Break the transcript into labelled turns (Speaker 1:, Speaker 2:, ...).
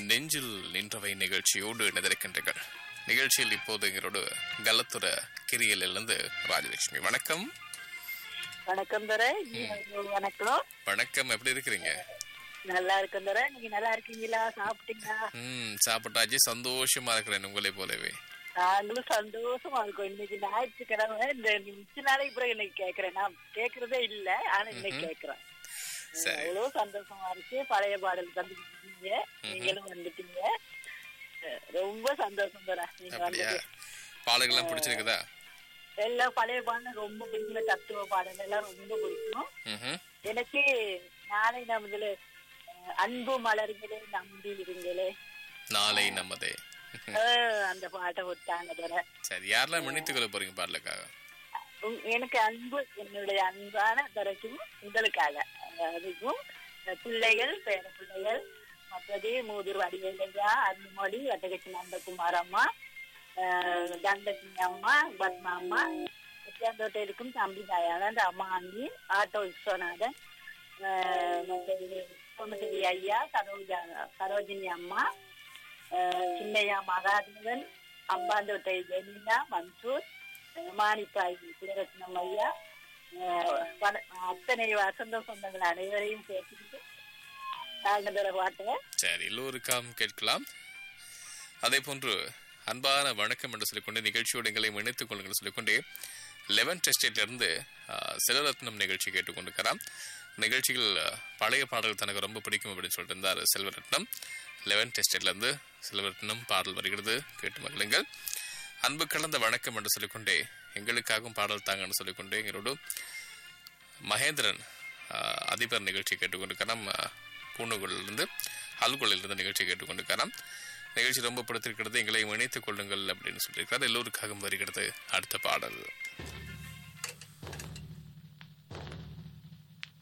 Speaker 1: நெஞ்சில் நின்றவை நிகழ்ச்சியோடு இணைந்திருக்கின்றீர்கள் நிகழ்ச்சியில் இப்போது எங்களோட கலத்துற கிரியலிருந்து ராஜலட்சுமி வணக்கம்
Speaker 2: வணக்கம் துரை வணக்கம்
Speaker 1: வணக்கம் எப்படி இருக்கிறீங்க
Speaker 2: நல்லா இருக்கும் துரை நீங்க நல்லா இருக்கீங்களா சாப்பிட்டீங்களா
Speaker 1: ம் சாப்பிட்டாச்சு சந்தோஷமா இருக்கிறேன் உங்களை போலவே
Speaker 2: நாங்களும் சந்தோஷமா இருக்கோம் இன்னைக்கு ஞாயிற்றுக்கிழமை இந்த மிச்ச நாளைக்கு பிறகு இன்னைக்கு கேக்குறேன் நான் கேக்குறதே இல்ல ஆனா இன்னைக்கு கேக்குறேன்
Speaker 1: சரி.
Speaker 2: அவ்வளவு சந்தோஷமா இருக்கு பழைய பாடல் தந்துட்டீங்க நீங்களும் வந்துட்டீங்க அஹ் ரொம்ப சந்தோஷம் துரை நீங்க
Speaker 1: அப்படியா
Speaker 2: வந்தது
Speaker 1: பாடல்கள்லாம் பிடிச்சிருக்குதா
Speaker 2: எல்லாம் பழைய பாடல் ரொம்ப பிடிக்கும் தத்துவ பாடல் எல்லாம் ரொம்ப பிடிக்கும்
Speaker 1: ம்ஹும்.
Speaker 2: எனக்கு நாளை நமதுல அஹ், அன்பு மலர்களே நம்பி இருங்களே
Speaker 1: நாளை நமதே
Speaker 2: அஹ், அந்த பாட்டை விட்டாங்க தர
Speaker 1: சரி யாரெல்லாம் மன்னித்துக் கொள்ள போறீங்க பாடலுக்காக
Speaker 2: எனக்கு அன்பு என்னுடைய அன்பான தரக்கும் உங்களுக்காக அஹ், அதுக்கும் அஹ், பிள்ளைகள் பேர பிள்ளைகள் மற்றது மூதூர் வடிவேலையா அருள்மொழி வட்டகட்சி நந்தகுமார் அம்மா அஹ், தண்டசிங்க அம்மா பத்மா அம்மா முத்தியாந்தோட்டை இருக்கும் தம்பி தயானந்த் அம்மா அண்ணி ஆட்டோ விஸ்வநாதன் அஹ், மற்றது சோமசேரி ஐயா சரோஜா சரோஜினி அம்மா அஹ், சின்னையா மகாதேவன் அம்பாந்தோட்டை ஜெனினா மன்சூர் அஹ், மாணிப்பாய் சுரரத்னம் ஐயா அஹ், வன- அத்தனை வசந்த சொந்தங்கள் அனைவரையும் சேர்த்துக்கிட்டு நாங்கள் பாட்டு
Speaker 1: சரி எல்லோருக்காம் கேட்கலாம் அதே போன்று அன்பான வணக்கம் என்று சொல்லிக்கொண்டு நிகழ்ச்சியோடு எங்களை இணைத்துக் கொள்ளுங்கள் சொல்லிக்கொண்டே லெவன் டெஸ்டேட்ல இருந்து செல்வரத்னம் நிகழ்ச்சி கேட்டுக்கொண்டிருக்கிறார் நிகழ்ச்சிகள் ஆ, பழைய பாடல் தனக்கு ரொம்ப பிடிக்கும் அப்படின்னு சொல்லிட்டு இருந்தார் செல்வரத்னம் லெவன் டெஸ்டேட்ல இருந்து செல்வரத்னம் பாடல் வருகிறது கேட்டு மகிழுங்கள் அன்பு கலந்த வணக்கம் என்று சொல்லிக்கொண்டே எங்களுக்காகவும் பாடல் தாங்கன்னு சொல்லிக்கொண்டே எங்களோடு மகேந்திரன் ஆஹ், அதிபர் நிகழ்ச்சி கேட்டுக்கொண்டிருக்கிறோம் பூண்டுகுளிலிருந்து அல்குளிலிருந்து நிகழ்ச்சி கேட்டுக்கொண்டிருக்கிறோம் நிகழ்ச்சி ரொம்ப பிடித்திருக்கிறது எங்களை இணைத்துக் கொள்ளுங்கள் அப்படின்னு சொல்லியிருக்கிறார் எல்லோருக்காகவும் வருகிறது அடுத்த பாடல்